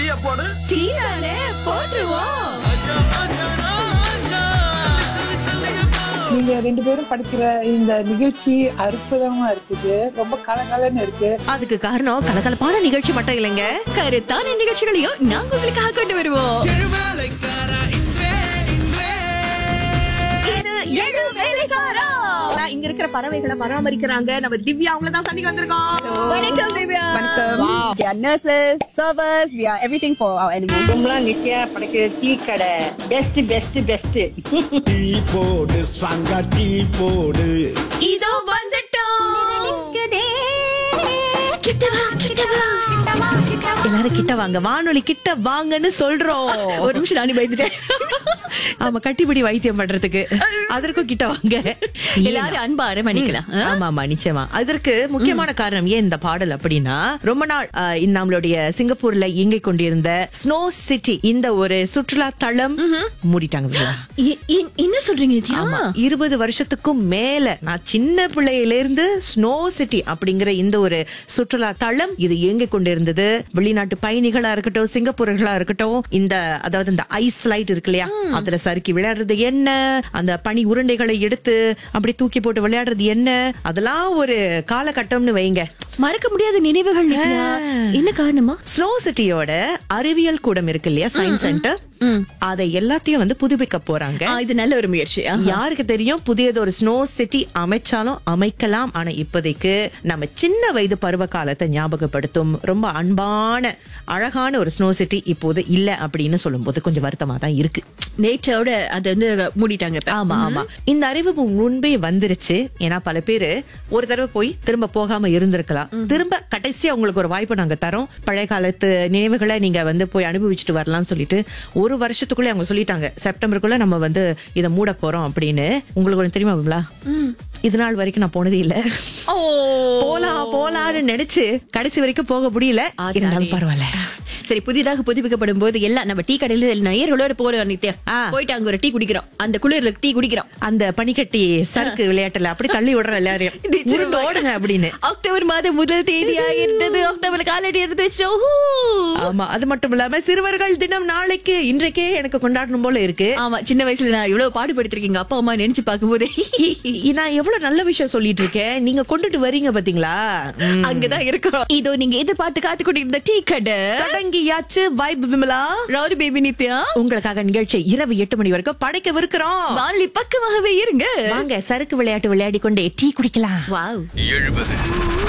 டீய போடு டீ தானே போட்டுருவோம் நீங்க ரெண்டு பேரும் படிக்கிற இந்த நிகழ்ச்சி அற்புதமா இருக்குது ரொம்ப கலகலன்னு இருக்கு அதுக்கு காரணம் கலகலப்பான நிகழ்ச்சி மட்டும் இல்லைங்க கருத்தான நிகழ்ச்சிகளையும் நாங்க உங்களுக்காக கொண்டு வருவோம் இது எழு வேலைக்காரா ஆனா, இங்க இருக்கிற பறவைகளை பராமரிக்கிறாங்க நம்ம திவ்யா அவங்கள தான் சந்திக்க வந்திருக்கோம் வணக்கம் Divya We are nurses, servers, we are everything for our animals. கும்பலாம் Nithya படைக்கிற டீ கடை பெஸ்ட் பெஸ்ட் பெஸ்ட் டீ போடு ஸ்ட்ராங்கா டீ போடு இதோ வந்துட்டோம் கிட்ட வா கிட்ட வா எல்லாரும் கிட்ட வாங்க வானொலி கிட்ட வாங்கன்னு சொல்றோம் ஒரு நிமிஷம் நானே பயந்துட்டேன் ஆமா கட்டிப்பிடி வைத்தியம் பண்றதுக்கு அதற்கும் கிட்ட வாங்க எல்லாரும் அன்பா அரவணைக்கலாம் ஆ? ஆமா ஆமா நிச்சயமா அதற்கு முக்கியமான காரணம் ஏன் இந்த பாடல் அப்படின்னா ரொம்ப நாள் ஆஹ், இந்த நம்மளுடைய சிங்கப்பூர்ல இயங்கிக் கொண்டிருந்த ஸ்னோ சிட்டி இந்த ஒரு சுற்றுலா தளம் மூடிட்டாங்க இல்லையா? எ- எ- என்ன சொல்றீங்க நித்யா ஆமா இருபது வருஷத்துக்கும் மேல நான் சின்ன பிள்ளையில இருந்து ஸ்னோ சிட்டி அப்படிங்கிற இந்த ஒரு சுற்றுலா தளம் இது இயங்கிக் கொண்டிருந்தது வெளிநாட்டு பயணிகளா இருக்கட்டும் சிங்கப்பூர்களா இருக்கட்டும் இந்த அதாவது இந்த ஐஸ் லைட் இருக்கு இல்லையா அதுல சறுக்கி விளையாடுறது என்ன அந்த பனி உருண்டைகளை எடுத்து அப்படி தூக்கி போட்டு விளையாடுறது என்ன அதெல்லாம் ஒரு காலகட்டம்னு வைங்க மறக்க முடியாத நினைவுகள் நித்யா என்ன காரணமா ஸ்னோ சிட்டியோட அறிவியல் கூடம் இருக்கு இல்லையா சயின்ஸ் சென்டர் அதை எல்லாத்தையும் வந்து புதுப்பிக்க போறாங்க ஆ, இது நல்ல ஒரு முயற்சி ஆ. யாருக்கு தெரியும் புதியது ஒரு ஸ்னோ சிட்டி அமைச்சாலும் அமைக்கலாம் ஆனா இப்போதைக்கு நம்ம சின்ன வயது பருவ காலத்தை ஞாபகப்படுத்தும் ரொம்ப அன்பான அழகான ஒரு ஸ்னோ சிட்டி இப்போது இல்ல அப்படின்னு சொல்லும்போது கொஞ்சம் வருத்தமா தான் இருக்கு நேற்றோட அது வந்து மூடிட்டாங்க இப்ப. ஆமா ஆமா இந்த அறிவு முன்பே வந்துருச்சு ஏன்னா பல பேரு ஒரு தடவை போய் திரும்ப போகாம இருந்திருக்கலாம் திரும்ப கடைசியா உங்களுக்கு ஒரு வாய்ப்பு நாங்க தரோம் பழைய காலத்து நினைவுகளை நீங்க வந்து போய் அனுபவிச்சுட்டு வரலாம்னு சொல்லிட்டு ஒரு வருஷத்துக்குள்ளே அவங்க சொல்லிட்டாங்க செப்டம்பருக்குள்ள நம்ம வந்து இதை மூட போறோம் அப்படின்னு உங்களுக்கு ஒண்ணு தெரியுமா விமலா இது நாள் வரைக்கும் நான் போனதே இல்ல ஓ போலாம் போலான்னு நினைச்சு கடைசி வரைக்கும் போக முடியல இருந்தாலும் பரவாயில்ல சரி புதிதாக புதுப்பிக்கப்படும் போது எல்லாம் நம்ம டீ கடையில நேயர்களோட போறோம் நித்யா ஆ. போயிட்டு அங்க ஒரு டீ குடிக்கிறோம் அந்த குளிர்ல டீ குடிக்கிறோம் அந்த பனிக்கட்டி சறுக்கு விளையாட்டுல அப்படி தள்ளி விடுற எல்லாரையும் உருண்டு ஓடுங்க அப்படின்னு அக்டோபர் மாதம் முதல் தேதி ஆகின்றது அக்டோபர் காலடி எடுத்து வச்சிட்டோம் ஹூ. ஆமா அது மட்டும் இல்லாம சிறுவர்கள் தினம் நாளைக்கு இன்றைக்கே எனக்கு கொண்டாடணும் போல இருக்கு ஆமா சின்ன வயசுல நான் இவ்வளவு பாடுபடுத்திருக்கீங்க அப்பா அம்மா நினைச்சு பார்க்கும்போது இ- நான் எவ்வளவு நல்ல விஷயம் சொல்லிட்டு இருக்கேன் நீங்க கொண்டுட்டு வரீங்க பாத்தீங்களா ம். அங்கதான் இருக்கிறோம் இதோ நீங்க எதிர்பார்த்து காத்து கொண்டிருந்த டீ கடை தொடங்கியாச்சு vibe Vimala rowdy baby Nithya உங்களுக்காக நிகழ்ச்சி இரவு எட்டு மணி வரைக்கும் படைக்கவிருக்கிறோம் வாலி பக்கமாகவே இருங்க வாங்க சறுக்கு விளையாட்டு விளையாடி கொண்டே டீ குடிக்கலாம் வாவ் எழுபது